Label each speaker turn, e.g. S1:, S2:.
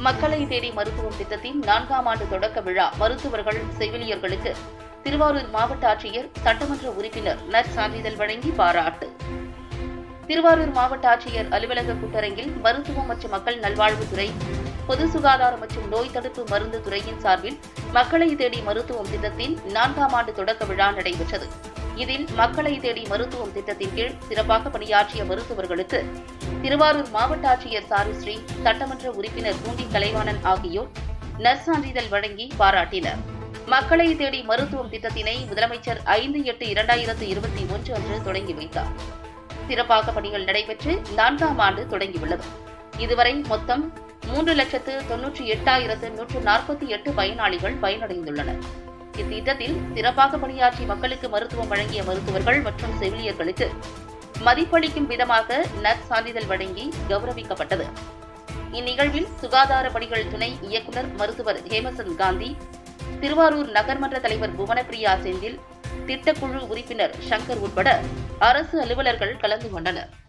S1: மக்களை தேடி மருத்துவம் திட்டத்தின் நான்காம் ஆண்டு தொடக்க விழா மருத்துவர்கள் செவிலியர்களுக்கு திருவாரூர் மாவட்ட ஆட்சியர் சட்டமன்ற உறுப்பினர் நற் சான்றிதழ் வழங்கி பாராட்டு திருவாரூர் மாவட்ட ஆட்சியர் அலுவலக கூட்டரங்கில் மருத்துவம் மற்றும் மக்கள் நல்வாழ்வுத்துறை பொது சுகாதாரம் மற்றும் நோய் தடுப்பு மருந்து துறையின் சார்பில் மக்களை தேடி மருத்துவம் திட்டத்தின் நான்காம் ஆண்டு தொடக்க விழா நடைபெற்றது இதில் மக்களை தேடி மருத்துவம் திட்டத்தின் கீழ் சிறப்பாக பணியாற்றிய மருத்துவர்களுக்கு திருவாரூர் மாவட்ட ஆட்சியர் சாருஸ்ரீ சட்டமன்ற உறுப்பினர் பூண்டி கலைவாணன் ஆகியோர் நற்சான்றிதழ் வழங்கி பாராட்டினர் மக்களை தேடி மருத்துவம் திட்டத்தினை முதலமைச்சர் ஐந்து எட்டு இரண்டாயிரத்து இருபத்தி ஒன்று அன்று தொடங்கி வைத்தார் சிறப்பாக பணிகள் நடைபெற்று நான்காம் ஆண்டு தொடங்கியுள்ளது இதுவரை மொத்தம் மூன்று லட்சத்து தொன்னூற்றி எட்டாயிரத்து நூற்று நாற்பத்தி எட்டு பயனாளிகள் பயனடைந்துள்ளனர் இத்திட்டத்தில் சிறப்பாக பணியாற்றி மக்களுக்கு மருத்துவம் வழங்கிய மருத்துவர்கள் மற்றும் செவிலியர்களுக்கு மதிப்பளிக்கும் விதமாக நற் சான்றிதழ் வழங்கி கௌரவிக்கப்பட்டது இந்நிகழ்வில் சுகாதார பணிகள் துணை இயக்குநர் மருத்துவர் ஹேமசந்த் காந்தி திருவாரூர் நகர்மன்ற தலைவர் புவனப்பிரியா செந்தில் திட்டக்குழு உறுப்பினர் சங்கர் உட்பட அரசு அலுவலர்கள் கலந்து கொண்டனர்